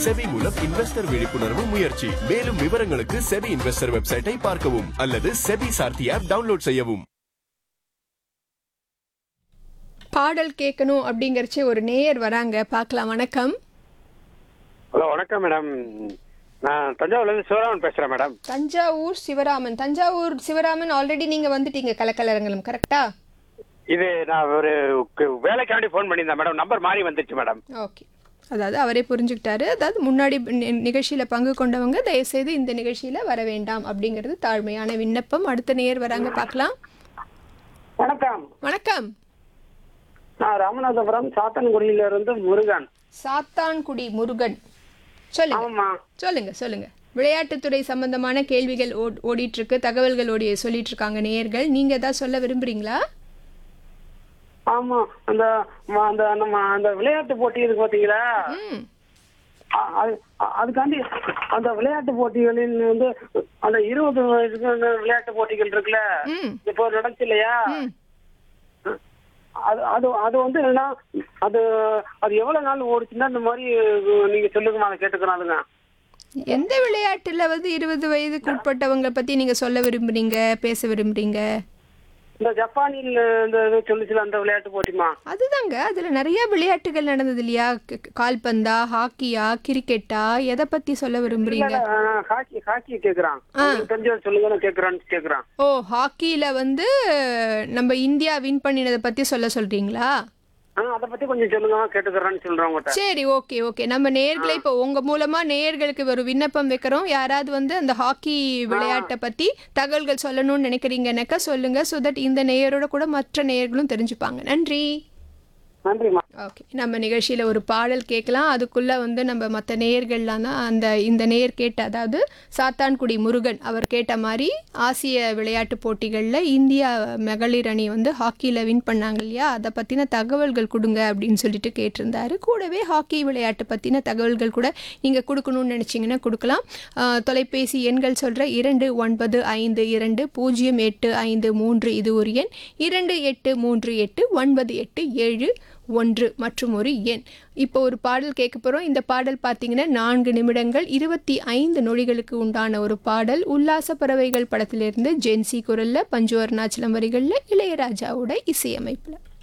SEBI மூலம் investor விழிப்புணர்வு முயற்சி மேலும் விவரங்களுக்கு செபி இன்வெஸ்டர் வெப்சைட்டை பார்க்கவும் அல்லது செபி சார்த்தி ஆப் டவுன்லோட் செய்யவும் பாடல் கேட்கணும் அப்படிங்கறச்சே ஒரு நேயர் வராங்க பார்க்கலாம் வணக்கம் ஹலோ வணக்கம் மேடம் நான் தஞ்சாவூர்லேருந்து சிவராமன் பேசுகிறேன் மேடம் தஞ்சாவூர் சிவராமன் தஞ்சாவூர் சிவராமன் ஆல்ரெடி நீங்க வந்துட்டீங்க கலக்கலரங்கலம் கரெக்டா இது நான் ஒரு கு- வேலைக்காண்டி ஃபோன் பண்ணியிருந்தேன் மேடம் நம்பர் மாறி வந்துருச்சு மேடம் ஓகே அதாவது அவரே புரிஞ்சுக்கிட்டாரு அதாவது முன்னாடி நி- நிகழ்ச்சியில பங்கு கொண்டவங்க தயவுசெய்து இந்த நிகழ்ச்சியில வர வேண்டாம் அப்படிங்கிறது தாழ்மையான விண்ணப்பம் அடுத்த நேயர் வராங்க பார்க்கலாம் வணக்கம் வணக்கம் நான் ராமநாதபுரம் சாத்தன்குடியில இருந்து முருகன் சாத்தான்குடி முருகன் சொல்லுங்க ஆமா சொல்லுங்க சொல்லுங்க விளையாட்டுத்துறை சம்பந்தமான கேள்விகள் ஓட்- ஓடிட்டு இருக்கு தகவல்கள் ஓடி சொல்லிட்டு இருக்காங்க நேயர்கள் நீங்க ஏதாவது சொல்ல விரும்புறீங்களா ஆமா அந்த ம- அந்த நம்ம அந்த விளையாட்டு போட்டி இருக்கு பாத்தீங்களா ம் அ- அது- அ- அதுக்காண்டி அந்த விளையாட்டு போட்டிகளில் வந்து அந்த இருபது வயசுக்கு அந்த விளையாட்டு போட்டிகள் இருக்குல்ல ம் இப்போ நடந்துச்சு இல்லையா ம் அது அது அது வந்து என்னன்னா அது அது எவ்வளவு நாள் ஓடுச்சுன்னா இந்த மாதிரி நீங்க சொல்லுங்க நான் கேட்டுக்கிறானுங்க எந்த விளையாட்டுல வந்து இருபது வயதுக்கு உட்பட்டவங்களை பத்தி நீங்க சொல்ல விரும்புறீங்க பேச விரும்புறீங்க இந்த ஜப்பானில் இந்த இது சொல்லுச்சுல அந்த விளையாட்டு போட்டிமா அதுதாங்க அதுல நிறைய விளையாட்டுகள் நடந்தது இல்லையா க- க- கால்பந்தா ஹாக்கியா கிரிக்கெட்டா எதை பத்தி சொல்ல விரும்புறீங்க ஹாக்கி ஹாக்கி கேக்குறான் உங்களுக்கு தெரிஞ்சதை சொல்லுங்க நான் கேக்குறான்னு கேக்குறான் ஓ ஹாக்கியில வந்து நம்ம இந்தியா வின் பண்ணினதை பத்தி சொல்ல சொல்றீங்களா ஆ அதை பத்தி கொஞ்சம் சொல்லுங்க கேட்டுக்கிறேன்னு சொல்றேன் உங்கள்கிட்ட சரி ஓகே ஓகே நம்ம நேர்களை இப்போ உங்க மூலமா நேயர்களுக்கு ஒரு விண்ணப்பம் வைக்கிறோம் யாராவது வந்து அந்த ஹாக்கி விளையாட்டை பத்தி தகவல்கள் சொல்லணும்னு நினைக்கிறீங்கன்னாக்கா சொல்லுங்க ஸோ தட் இந்த நேயரோட கூட மற்ற நேயர்களும் தெரிஞ்சுப்பாங்க நன்றி நன்றிம்மா ஓகே நம்ம நிகழ்ச்சியில் ஒரு பாடல் கேட்கலாம் அதுக்குள்ளே வந்து நம்ம மற்ற நேயர்கள்லாம் தான் அந்த இந்த நேயர் கேட்ட அதாவது சாத்தான்குடி முருகன் அவர் கேட்ட மாதிரி ஆசிய விளையாட்டு போட்டிகளில் இந்தியா மகளிர் அணி வந்து ஹாக்கியில் வின் பண்ணாங்க இல்லையா அதை பற்றின தகவல்கள் கொடுங்க அப்படின்னு சொல்லிட்டு கேட்டிருந்தாரு கூடவே ஹாக்கி விளையாட்டு பற்றின தகவல்கள் கூட நீங்கள் கொடுக்கணும்னு நினச்சிங்கன்னா கொடுக்கலாம் ஆஹ், தொலைபேசி எண்கள் சொல்கிற இரண்டு ஒன்பது ஐந்து இரண்டு பூஜ்ஜியம் எட்டு ஐந்து மூன்று இது ஒரு எண் இரண்டு எட்டு மூன்று எட்டு ஒன்பது எட்டு ஏழு ஒன்று மற்றும் ஒரு எண் இப்போ ஒரு பாடல் கேட்க போகிறோம் இந்த பாடல் பார்த்தீங்கன்னா நான்கு நிமிடங்கள் இருபத்தி ஐந்து நொடிகளுக்கு உண்டான ஒரு பாடல் உல்லாச பறவைகள் படத்திலிருந்து ஜென்சி குரல்ல பஞ்சு அருணாச்சலம் வரிகளில் இளையராஜாவோட இசையமைப்பில்